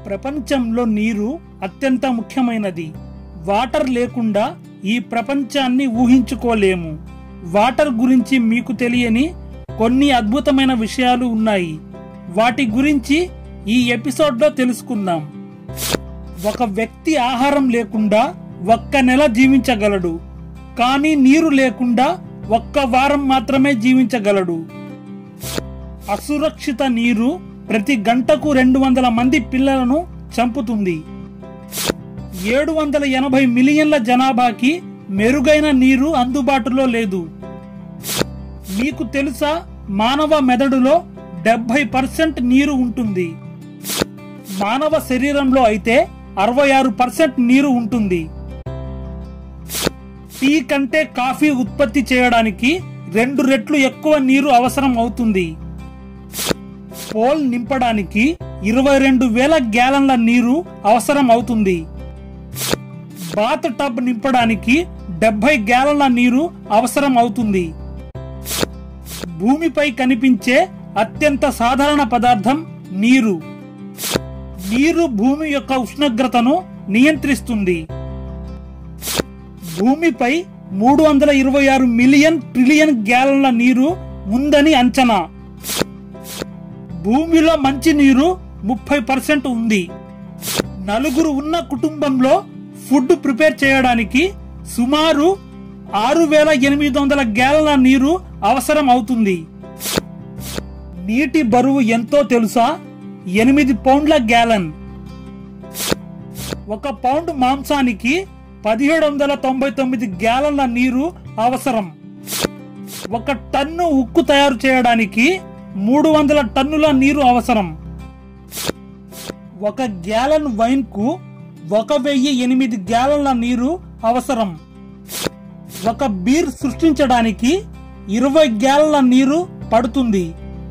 ప్రపంచంలో నీరు అత్యంత ముఖ్యమైనది వాటర్ లేకుండా ఈ ప్రపంచాన్ని ఊహించుకోలేము వాటర్ గురించి మీకు తెలియని కొన్ని అద్భుతమైన విషయాలు ఉన్నాయి వాటి గురించి ఈ ఎపిసోడ్లో తెలుసుకుందాం ఒక వ్యక్తి ఆహారం లేకుండా ఒక్క నెల జీవించగలడు కానీ నీరు లేకుండా ఒక్క వారం మాత్రమే జీవించగలడు అసురక్షిత నీరు ప్రతి గంటకు రెండు వందల మంది పిల్లలను చంపుతుంది ఏడు వందల ఎనభై మిలియన్ల జనాభాకి మెరుగైన నీరు అందుబాటులో లేదు మీకు తెలుసా మానవ మెదడులో డెబ్బై పర్సెంట్ నీరు ఉంటుంది మానవ శరీరంలో అయితే అరవై ఆరు పర్సెంట్ నీరు ఉంటుంది టీ కంటే కాఫీ ఉత్పత్తి చేయడానికి రెండు రెట్లు ఎక్కువ నీరు అవసరం అవుతుంది పోల్ నింపడానికి ఇరవై రెండు వేల గ్యాలన్ల నీరు అవసరం అవుతుంది బాత్ టబ్ నింపడానికి డెబ్బై గ్యాలన్ల నీరు అవసరం అవుతుంది భూమిపై కనిపించే అత్యంత సాధారణ పదార్థం నీరు నీరు భూమి యొక్క ఉష్ణోగ్రతను నియంత్రిస్తుంది భూమిపై మూడు వందల ఇరవై ఆరు మిలియన్ ట్రిలియన్ గ్యాలన్ల నీరు ఉందని అంచనా భూమిలో మంచి నీరు ముప్పై పర్సెంట్ ఉంది నలుగురు ఉన్న కుటుంబంలో ఫుడ్ ప్రిపేర్ చేయడానికి సుమారు ఆరు వేల ఎనిమిది వందల గ్యాలన్ల నీరు అవసరం అవుతుంది నీటి బరువు ఎంతో తెలుసా ఎనిమిది పౌండ్ల గ్యాలన్ ఒక పౌండ్ మాంసానికి పదిహేడు వందల తొంభై తొమ్మిది గ్యాలన్ల నీరు అవసరం ఒక టన్ను ఉక్కు తయారు చేయడానికి మూడు వందల టన్నుల నీరు అవసరం ఒక గ్యాలన్ వైన్ కు ఒక వెయ్యి ఎనిమిది గ్యాలన్ల నీరు అవసరం ఒక బీర్ సృష్టించడానికి ఇరవై గ్యాలన్ల నీరు పడుతుంది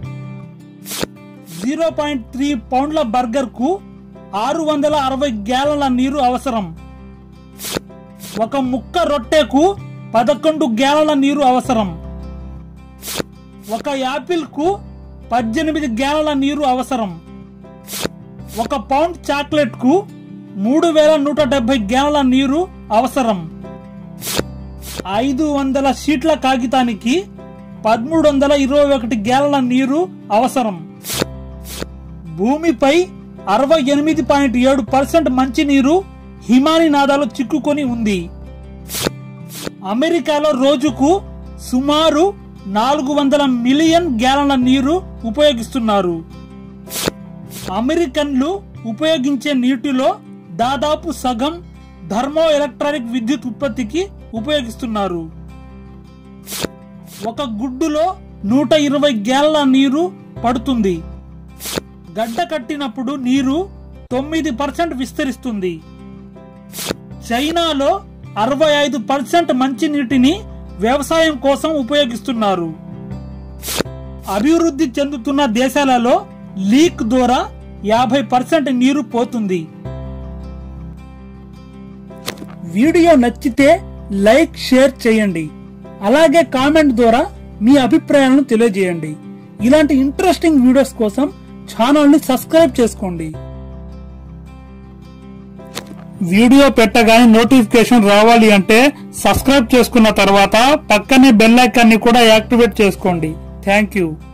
జీరో పాయింట్ త్రీ పౌండ్ల బర్గర్ కు ఆరు వందల అరవై గ్యాలన్ల నీరు అవసరం ఒక ముక్క రొట్టెకు పదకొండు గ్యాలన్ల నీరు అవసరం ఒక యాపిల్ కు పద్దెనిమిది గ్యాలన్ల నీరు అవసరం ఒక పౌండ్ చాక్లెట్ కు మూడు వేల నూట డెబ్బై గ్యాలన్ల నీరు అవసరం ఐదు వందల షీట్ల కాగితానికి పదమూడు వందల ఇరవై ఒకటి గ్యాలన్ల నీరు అవసరం భూమిపై అరవై ఎనిమిది పాయింట్ ఏడు పర్సెంట్ మంచినీరు హిమాని నాదాలో చిక్కుకొని ఉంది అమెరికాలో రోజుకు సుమారు నాలుగు వందల మిలియన్ గ్యాలన్ల నీరు ఉపయోగిస్తున్నారు అమెరికన్లు ఉపయోగించే నీటిలో దాదాపు సగం థర్మో ఎలక్ట్రానిక్ విద్యుత్ ఉత్పత్తికి ఉపయోగిస్తున్నారు ఒక గుడ్డులో నూట ఇరవై గ్యాలన్ల నీరు పడుతుంది గడ్డ కట్టినప్పుడు నీరు తొమ్మిది పర్సెంట్ విస్తరిస్తుంది చైనాలో అరవై ఐదు పర్సెంట్ మంచినీటిని వ్యవసాయం కోసం ఉపయోగిస్తున్నారు అభివృద్ధి చెందుతున్న దేశాలలో లీక్ ద్వారా యాభై పర్సెంట్ నీరు పోతుంది వీడియో నచ్చితే లైక్ షేర్ చేయండి అలాగే కామెంట్ ద్వారా మీ అభిప్రాయాలను తెలియజేయండి ఇలాంటి ఇంట్రెస్టింగ్ వీడియోస్ కోసం ఛానల్ ని సబ్స్క్రైబ్ చేసుకోండి వీడియో పెట్టగానే నోటిఫికేషన్ రావాలి అంటే సబ్స్క్రైబ్ చేసుకున్న తర్వాత పక్కనే బెల్ ఐకాన్ని కూడా యాక్టివేట్ చేసుకోండి థ్యాంక్ యూ